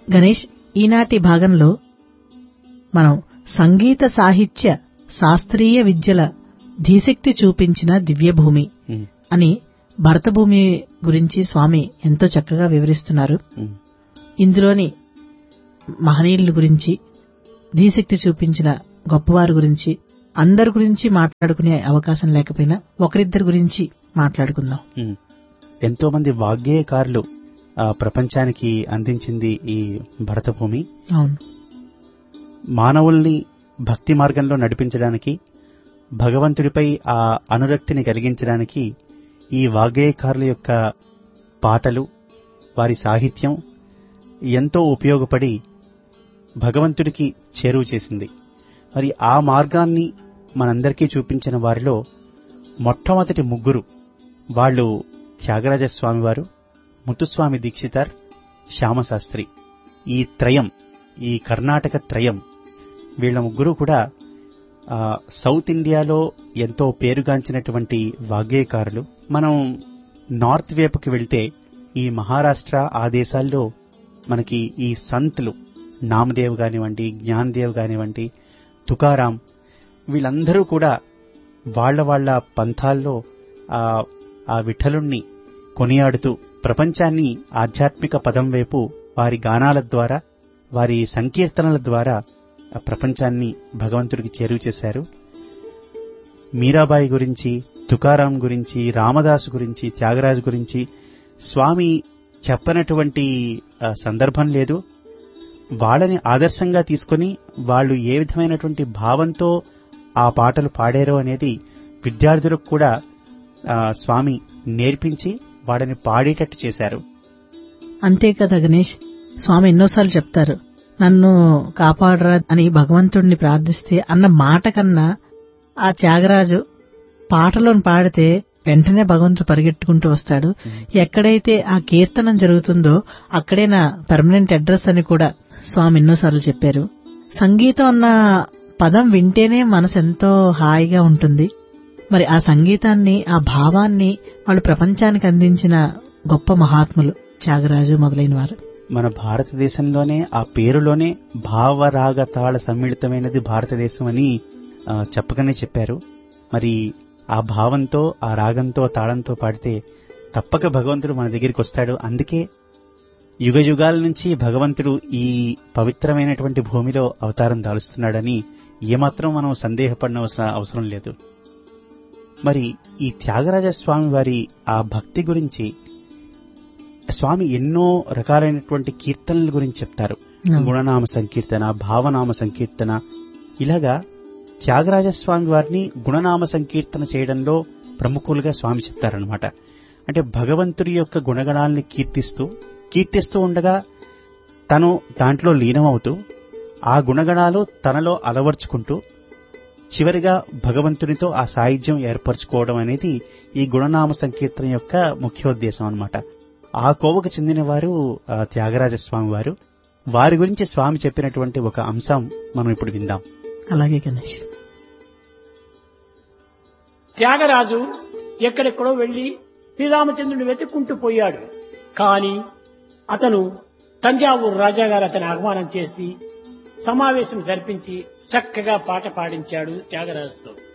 గణేష్ ఈనాటి భాగంలో మనం సంగీత సాహిత్య శాస్త్రీయ విద్యల ధీశక్తి చూపించిన దివ్యభూమి ఉమ్, అని భరతభూమి గురించి స్వామి ఎంతో చక్కగా వివరిస్తున్నారు ఉమ్, ఇందులోని మహనీయుల గురించి ధీశక్తి చూపించిన గొప్పవారి గురించి అందరి గురించి మాట్లాడుకునే అవకాశం లేకపోయినా ఒకరిద్దరి గురించి మాట్లాడుకుందాం ఉమ్. ఎంతో మంది వాగ్గేయకారులు ఆ ప్రపంచానికి అందించింది ఈ భరతభూమి అవును మానవుల్ని భక్తి మార్గంలో నడిపించడానికి భగవంతుడిపై ఆ అనురక్తిని కలిగించడానికి ఈ వాగ్గేయకారుల యొక్క పాటలు వారి సాహిత్యం ఎంతో ఉపయోగపడి భగవంతుడికి చేరువ చేసింది మరి ఆ మార్గాన్ని మనందరికీ చూపించిన వారిలో మొట్టమొదటి ముగ్గురు వాళ్ళు త్యాగరాజ స్వామివారు ముత్తుస్వామి దీక్షితార్ శ్యామశాస్త్రి ఈ త్రయం ఈ కర్ణాటక త్రయం వీళ్ళ ముగ్గురు కూడా ఆ, సౌత్ ఇండియాలో ఎంతో పేరుగాంచినటువంటి వాగ్గేయకారులు మనం నార్త్ వైపుకి వెళ్తే ఈ మహారాష్ట్ర ఆ దేశాల్లో మనకి ఈ సంతులు నామదేవ్ కానివ్వండి జ్ఞానదేవ్ కానివ్వండి తుకారాం వీళ్ళందరూ కూడా వాళ్ళ వాళ్ళ పంథాల్లో ఆ ఆ విఠలుణ్ణి కొనియాడుతూ ప్రపంచాన్ని ఆధ్యాత్మిక పదం వైపు వారి గానాల ద్వారా వారి సంకీర్తనల ద్వారా ఆ ప్రపంచాన్ని భగవంతుడికి చేరువ చేశారు మీరాబాయి గురించి తుకారాం గురించి రామదాసు గురించి త్యాగరాజు గురించి స్వామి చెప్పనటువంటి ఆ, సందర్భం లేదు వాళ్ళని ఆదర్శంగా తీసుకొని వాళ్ళు ఏ విధమైనటువంటి భావంతో ఆ పాటలు పాడారో అనేది విద్యార్థులకు కూడా ఆ, స్వామి నేర్పించి వాళ్ళని పాడేటట్టు చేశారు అంతే కదా గణేష్ స్వామి ఎన్నోసార్లు చెప్తారు నన్ను కాపాడరా అని భగవంతుడిని ప్రార్థిస్తే అన్న మాట కన్నా ఆ త్యాగరాజు పాటలోని పాడితే వెంటనే భగవంతుడు పరిగెట్టుకుంటూ వస్తాడు ఎక్కడైతే ఆ కీర్తనం జరుగుతుందో అక్కడే నా పర్మనెంట్ అడ్రస్ అని కూడా స్వామి ఎన్నోసార్లు చెప్పారు సంగీతం అన్న పదం వింటేనే మనసు ఎంతో హాయిగా ఉంటుంది మరి ఆ సంగీతాన్ని ఆ భావాన్ని వాళ్ళు ప్రపంచానికి అందించిన గొప్ప మహాత్ములు త్యాగరాజు మొదలైన వారు మన భారతదేశంలోనే ఆ పేరులోనే భావరాగ తాళ సమ్మిళితమైనది భారతదేశం అని ఆ, చెప్పకనే చెప్పారు మరి ఆ భావంతో ఆ రాగంతో తాళంతో పాడితే తప్పక భగవంతుడు మన దగ్గరికి వస్తాడు అందుకే యుగ యుగాల నుంచి భగవంతుడు ఈ పవిత్రమైనటువంటి భూమిలో అవతారం దాలుస్తున్నాడని ఏమాత్రం మనం సందేహపడిన అవసరం అవసరం లేదు మరి ఈ త్యాగరాజ స్వామి వారి ఆ భక్తి గురించి స్వామి ఎన్నో రకాలైనటువంటి కీర్తనల గురించి చెప్తారు గుణనామ సంకీర్తన భావనామ సంకీర్తన ఇలాగా త్యాగరాజ స్వామి వారిని గుణనామ సంకీర్తన చేయడంలో ప్రముఖులుగా స్వామి చెప్తారనమాట అంటే భగవంతుడి యొక్క గుణగణాల్ని కీర్తిస్తూ కీర్తిస్తూ ఉండగా తను దాంట్లో లీనమవుతూ ఆ గుణగణాలు తనలో అలవర్చుకుంటూ చివరిగా భగవంతునితో ఆ సాయుధ్యం ఏర్పరచుకోవడం అనేది ఈ గుణనామ సంకీర్తన యొక్క ముఖ్యోద్దేశం అన్నమాట ఆ కోవకు చెందిన వారు ఆ, త్యాగరాజ స్వామి వారు వారి గురించి స్వామి చెప్పినటువంటి ఒక అంశం మనం ఇప్పుడు విందాం అలాగే గణేష్ త్యాగరాజు ఎక్కడెక్కడో వెళ్లి శ్రీరామచంద్రుని వెతుక్కుంటూ పోయాడు కాని అతను తంజావూరు రాజాగారు అతని ఆహ్వానం చేసి సమావేశం జరిపించి చక్కగా పాట పాడించాడు త్యాగరాజుతో